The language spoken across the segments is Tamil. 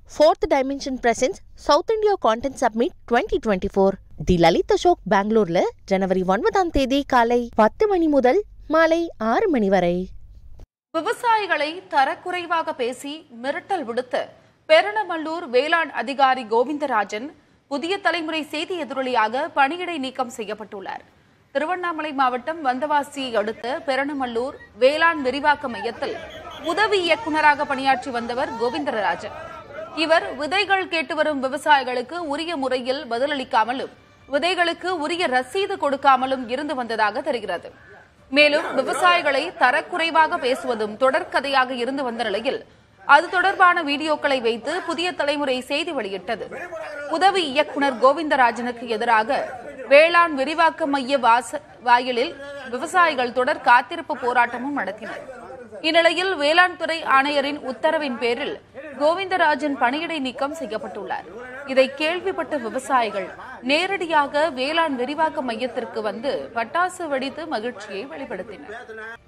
Fourth Dimension presents South India Content Summit 2024 தி லலித் அசோக் பெங்களூர்ல ஜனவரி ஒன்பதாம் தேதி காலை பத்து மணி முதல் மாலை ஆறு மணி வரை விவசாயிகளை தரக்குறைவாக பேசி மிரட்டல் விடுத்த பெரணமல்லூர் வேளாண் அதிகாரி கோவிந்தராஜன் புதிய தலைமுறை செய்தி எதிரொலியாக பணியிடை நீக்கம் செய்யப்பட்டுள்ளார் திருவண்ணாமலை மாவட்டம் வந்தவாசியை அடுத்த பெரணமல்லூர் வேளாண் விரிவாக்க மையத்தில் உதவி இயக்குநராக பணியாற்றி வந்தவர் கோவிந்தராஜன் இவர் விதைகள் கேட்டு வரும் விவசாயிகளுக்கு உரிய முறையில் பதிலளிக்காமலும் விதைகளுக்கு உரிய ரசீது கொடுக்காமலும் இருந்து வந்ததாக தெரிகிறது மேலும் விவசாயிகளை தரக்குறைவாக பேசுவதும் தொடர்கதையாக இருந்து வந்த நிலையில் அது தொடர்பான வீடியோக்களை வைத்து புதிய தலைமுறை செய்தி வெளியிட்டது உதவி இயக்குனர் கோவிந்தராஜனுக்கு எதிராக வேளாண் விரிவாக்க மைய வாச வாயிலில் விவசாயிகள் தொடர் காத்திருப்பு போராட்டமும் நடத்தினர் இந்நிலையில் வேளாண் துறை ஆணையரின் உத்தரவின் பேரில் கோவிந்தராஜன் பணியிடை நீக்கம் செய்யப்பட்டுள்ளார் இதை கேள்விப்பட்ட விவசாயிகள் நேரடியாக வேளாண் விரிவாக்க மையத்திற்கு வந்து பட்டாசு வெடித்து மகிழ்ச்சியை வெளிப்படுத்தினர்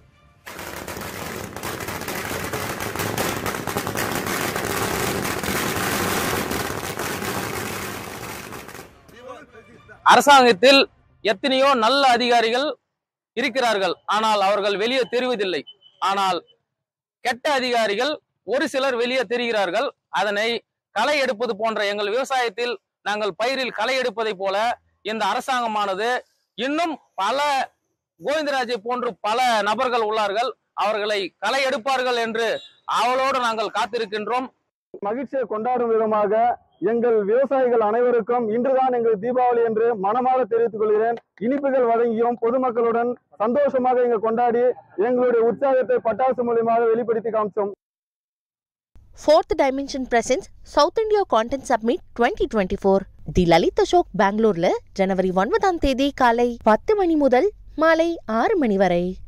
அரசாங்கத்தில் எத்தனையோ நல்ல அதிகாரிகள் இருக்கிறார்கள் ஆனால் அவர்கள் வெளியே தெரிவதில்லை ஆனால் கெட்ட அதிகாரிகள் ஒரு சிலர் வெளியே தெரிகிறார்கள் அதனை களை எடுப்பது போன்ற எங்கள் விவசாயத்தில் நாங்கள் பயிரில் களை எடுப்பதை போல இந்த அரசாங்கமானது இன்னும் பல கோவிந்தராஜை போன்று பல நபர்கள் உள்ளார்கள் அவர்களை களை எடுப்பார்கள் என்று அவளோடு நாங்கள் காத்திருக்கின்றோம் மகிழ்ச்சியை கொண்டாடும் விதமாக எங்கள் விவசாயிகள் அனைவருக்கும் இன்றுதான் எங்கள் தீபாவளி என்று மனமாக தெரிவித்துக் கொள்கிறேன் இனிப்புகள் வழங்கியும் பொதுமக்களுடன் சந்தோஷமாக இங்க கொண்டாடி எங்களுடைய உற்சாகத்தை பட்டாசு மூலியமாக வெளிப்படுத்தி காமிச்சோம் Fourth Dimension presents South India Content Summit 2024 தி லலித் அசோக் பெங்களூர்ல ஜனவரி ஒன்பதாம் தேதி காலை பத்து மணி முதல் மாலை ஆறு மணி வரை